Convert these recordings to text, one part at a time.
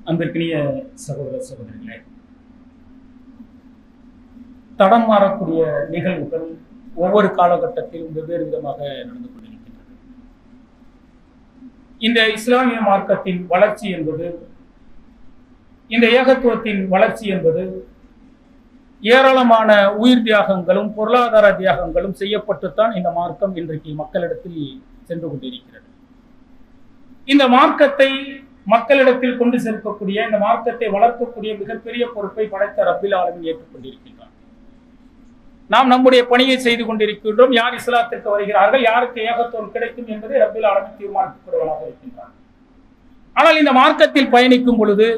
அன்பிற்கினிய சகோதர சகோதரிகளே தடம் மாறக்கூடிய நிகழ்வுகள் ஒவ்வொரு காலகட்டத்திலும் வெவ்வேறு விதமாக நடந்து கொண்டிருக்கின்றது இந்த இஸ்லாமிய மார்க்கத்தின் வளர்ச்சி என்பது இந்த ஏகத்துவத்தின் வளர்ச்சி என்பது ஏராளமான உயிர் தியாகங்களும் பொருளாதார தியாகங்களும் செய்யப்பட்டுத்தான் இந்த மார்க்கம் இன்றைக்கு மக்களிடத்தில் சென்று கொண்டிருக்கிறது இந்த மார்க்கத்தை மக்களிடத்தில் கொண்டு சேர்க்கக்கூடிய இந்த மார்க்கத்தை வளர்க்கக்கூடிய மிகப்பெரிய பொறுப்பை படைத்த ரப்பில் ஆலமின் ஏற்றுக்கொண்டிருக்கின்றார் நாம் நம்முடைய பணியை செய்து கொண்டிருக்கின்றோம் யார் இஸ்லாத்திற்கு வருகிறார்கள் யாருக்கு ஏகத்துவம் கிடைக்கும் என்பதை ரப்பில் ஆலமின் தீர்மானிக்கப்படுவதாக இருக்கின்றார் ஆனால் இந்த மார்க்கத்தில் பயணிக்கும் பொழுது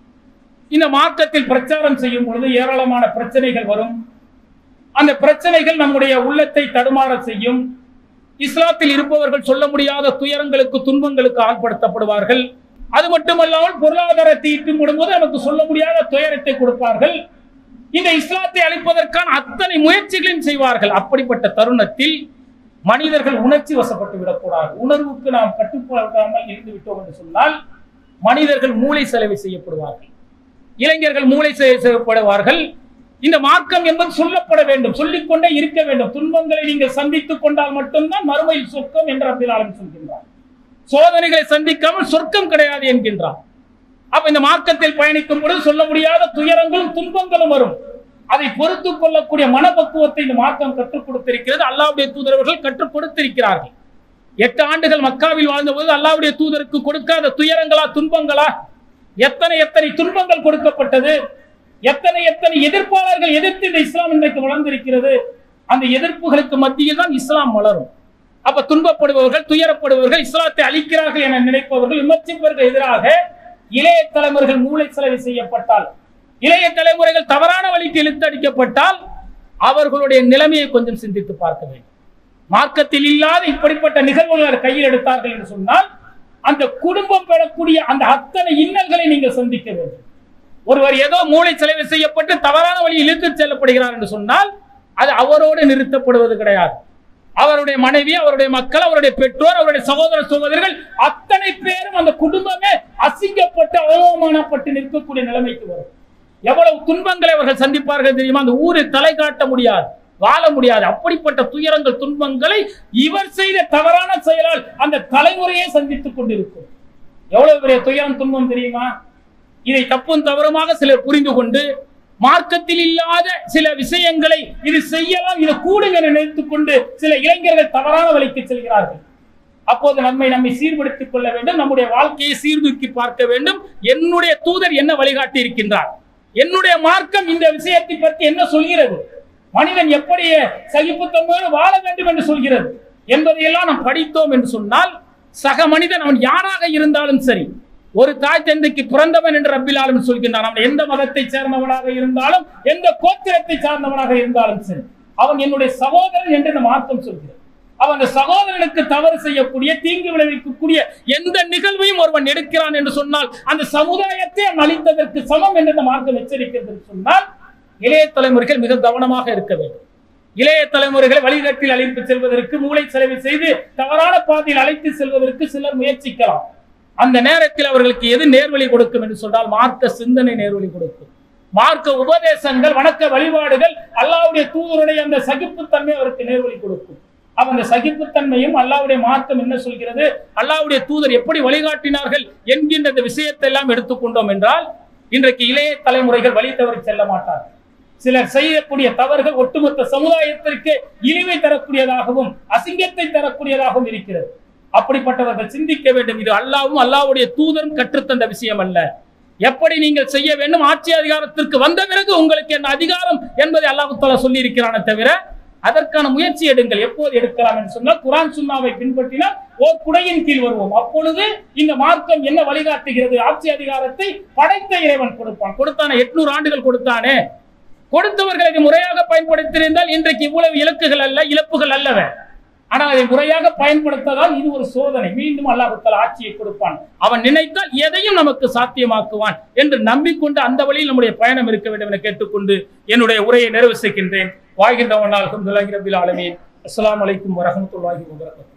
இந்த மார்க்கத்தில் பிரச்சாரம் செய்யும் பொழுது ஏராளமான பிரச்சனைகள் வரும் அந்த பிரச்சனைகள் நம்முடைய உள்ளத்தை தடுமாற செய்யும் இஸ்லாத்தில் இருப்பவர்கள் சொல்ல முடியாத துயரங்களுக்கு துன்பங்களுக்கு ஆட்படுத்தப்படுவார்கள் அது மட்டுமல்லாமல் பொருளாதாரத்தை ஈட்டும் போது நமக்கு சொல்ல முடியாத துயரத்தை கொடுப்பார்கள் இந்த இஸ்லாத்தை அழிப்பதற்கான அத்தனை முயற்சிகளையும் செய்வார்கள் அப்படிப்பட்ட தருணத்தில் மனிதர்கள் உணர்ச்சி வசப்பட்டு விடக்கூடாது உணர்வுக்கு நாம் கட்டுப்படாமல் இருந்து விட்டோம் என்று சொன்னால் மனிதர்கள் மூளை செலவை செய்யப்படுவார்கள் இளைஞர்கள் மூளை செய்யப்படுவார்கள் இந்த மார்க்கம் என்பது சொல்லப்பட வேண்டும் சொல்லிக்கொண்டே இருக்க வேண்டும் துன்பங்களை நீங்கள் சந்தித்துக் கொண்டால் மட்டும்தான் மறுமையில் சொர்க்கம் என்று அப்பிலாளன் சொல்கின்றார் சோதனைகளை சந்திக்காமல் சொர்க்கம் கிடையாது என்கின்றார் அப்ப இந்த மார்க்கத்தில் பயணிக்கும் பொழுது சொல்ல முடியாத துயரங்களும் துன்பங்களும் வரும் அதை பொறுத்து கொள்ளக்கூடிய மனப்பக்குவத்தை இந்த மார்க்கம் கற்றுக் கொடுத்திருக்கிறது அல்லாவுடைய தூதரவர்கள் கற்றுக் கொடுத்திருக்கிறார்கள் எட்டு ஆண்டுகள் மக்காவில் வாழ்ந்தபோது அல்லாவுடைய தூதருக்கு கொடுக்காத துயரங்களா துன்பங்களா எத்தனை எத்தனை துன்பங்கள் கொடுக்கப்பட்டது எத்தனை எத்தனை எதிர்ப்பாளர்கள் எதிர்த்து இந்த இஸ்லாம் இன்றைக்கு வளர்ந்திருக்கிறது அந்த எதிர்ப்புகளுக்கு மத்தியில் தான் இஸ்லாம் வளரும் அப்ப துன்பப்படுபவர்கள் துயரப்படுபவர்கள் இஸ்லாத்தை அழிக்கிறார்கள் என நினைப்பவர்கள் விமர்சிப்பவர்கள் எதிராக இளைய தலைமுறைகள் மூளை செலவு செய்யப்பட்டால் இளைய தலைமுறைகள் தவறான வழிக்கு இழுத்தடிக்கப்பட்டால் அவர்களுடைய நிலைமையை கொஞ்சம் சிந்தித்து பார்க்க வேண்டும் மார்க்கத்தில் இல்லாத இப்படிப்பட்ட நிகழ்வுகளை கையில் எடுத்தார்கள் என்று சொன்னால் அந்த குடும்பம் பெறக்கூடிய அந்த அத்தனை இன்னல்களை நீங்கள் சந்திக்க வேண்டும் ஒருவர் ஏதோ மூளை செலவு செய்யப்பட்டு தவறான வழி இழுத்து செல்லப்படுகிறார் என்று சொன்னால் அது அவரோடு நிறுத்தப்படுவது கிடையாது அவருடைய மனைவி அவருடைய மக்கள் அவருடைய பெற்றோர் அவருடைய சகோதர சகோதரிகள் அத்தனை பேரும் அந்த குடும்பமே அசிங்கப்பட்டு அவமானப்பட்டு நிற்கக்கூடிய நிலைமைக்கு வரும் எவ்வளவு துன்பங்களை அவர்கள் சந்திப்பார்கள் தெரியுமா அந்த ஊரில் தலை காட்ட முடியாது வாழ முடியாது அப்படிப்பட்ட துயரங்கள் துன்பங்களை இவர் செய்த தவறான செயலால் அந்த தலைமுறையே சந்தித்துக் கொண்டிருக்கும் எவ்வளவு பெரிய துயரம் துன்பம் தெரியுமா இதை தப்பும் தவறுமாக சிலர் புரிந்து கொண்டு மார்க்கத்தில் இல்லாத சில விஷயங்களை இது செய்யலாம் இது கூடுங்க நினைத்துக் கொண்டு சில இளைஞர்கள் தவறான வழிக்கு செல்கிறார்கள் அப்போது நம்மை நம்மை சீர்படுத்திக் கொள்ள வேண்டும் நம்முடைய வாழ்க்கையை சீர்தூக்கி பார்க்க வேண்டும் என்னுடைய தூதர் என்ன வழிகாட்டி இருக்கின்றார் என்னுடைய மார்க்கம் இந்த விஷயத்தை பற்றி என்ன சொல்கிறது மனிதன் எப்படி சகிப்புத்தன்மையோடு வாழ வேண்டும் என்று சொல்கிறது என்பதையெல்லாம் நாம் படித்தோம் என்று சொன்னால் சக மனிதன் அவன் யாராக இருந்தாலும் சரி ஒரு தாய் தந்தைக்கு பிறந்தவன் என்று ரப்பிலாலும் சொல்கின்றான் அவன் எந்த மதத்தை சேர்ந்தவனாக இருந்தாலும் எந்த கோத்திரத்தை சார்ந்தவனாக இருந்தாலும் சரி அவன் என்னுடைய சகோதரன் என்று இந்த மார்க்கம் சொல்கிறது அவன் அந்த சகோதரனுக்கு தவறு செய்யக்கூடிய தீங்கு விளைவிக்கக்கூடிய எந்த நிகழ்வையும் ஒருவன் எடுக்கிறான் என்று சொன்னால் அந்த சமுதாயத்தை அவன் அளித்ததற்கு சமம் என்று இந்த மார்க்கம் எச்சரிக்கிறது என்று சொன்னால் இளைய தலைமுறைகள் மிக கவனமாக இருக்க வேண்டும் இளைய தலைமுறைகளை வழிகாட்டில் அழைத்து செல்வதற்கு மூளை செலவு செய்து தவறான பாதையில் அழைத்து செல்வதற்கு சிலர் முயற்சிக்கலாம் அந்த நேரத்தில் அவர்களுக்கு எது நேர்வழி கொடுக்கும் என்று சொன்னால் மார்க்க சிந்தனை நேர்வழி கொடுக்கும் மார்க்க உபதேசங்கள் வணக்க வழிபாடுகள் அல்லாவுடைய தூதருடைய அந்த சகிப்புத்தன்மை அவருக்கு நேர்வழி கொடுக்கும் அவ அந்த சகிப்புத்தன்மையும் அல்லாவுடைய மார்க்கம் என்ன சொல்கிறது அல்லாவுடைய தூதர் எப்படி வழிகாட்டினார்கள் என்கின்ற இந்த விஷயத்தை எல்லாம் எடுத்துக்கொண்டோம் என்றால் இன்றைக்கு இளைய தலைமுறைகள் வழி தவறி செல்ல மாட்டார்கள் சிலர் செய்யக்கூடிய தவறுகள் ஒட்டுமொத்த சமுதாயத்திற்கு இழிவை தரக்கூடியதாகவும் அசிங்கத்தை தரக்கூடியதாகவும் இருக்கிறது அப்படிப்பட்டவர்கள் சிந்திக்க வேண்டும் இது அல்லாவும் அல்லாவுடைய தூதரும் கற்றுத்தந்த விஷயம் அல்ல எப்படி நீங்கள் செய்ய வேண்டும் ஆட்சி அதிகாரத்திற்கு வந்த பிறகு உங்களுக்கு என்ன அதிகாரம் என்பதை அல்லாஹுத்தாலா சொல்லி இருக்கிறானே தவிர அதற்கான முயற்சி எடுங்கள் எப்போது எடுக்கலாம் என்று சொன்னால் குரான் சுண்ணாவை பின்பற்றினால் ஓர் குடையின் கீழ் வருவோம் அப்பொழுது இந்த மார்க்கம் என்ன வழிகாட்டுகிறது ஆட்சி அதிகாரத்தை படைத்த இறைவன் கொடுப்பான் கொடுத்தானே எட்நூறு ஆண்டுகள் கொடுத்தானே கொடுத்தவர்கள் இதை முறையாக பயன்படுத்தியிருந்தால் இன்றைக்கு இவ்வளவு இலக்குகள் அல்ல இழப்புகள் அல்லவே ஆனால் அதை முறையாக பயன்படுத்ததால் இது ஒரு சோதனை மீண்டும் அல்லாஹுத்தால் ஆட்சியை கொடுப்பான் அவன் நினைத்தால் எதையும் நமக்கு சாத்தியமாக்குவான் என்று நம்பிக்கொண்டு அந்த வழியில் நம்முடைய பயணம் இருக்க வேண்டும் என கேட்டுக்கொண்டு என்னுடைய உரையை நிறைவு செய்கின்றேன் வாழ்கின்றவனால் அலமீன் அஸ்லாம் வலைக்கும் வரமத்துல்லாஹி வபரகாத்துஹு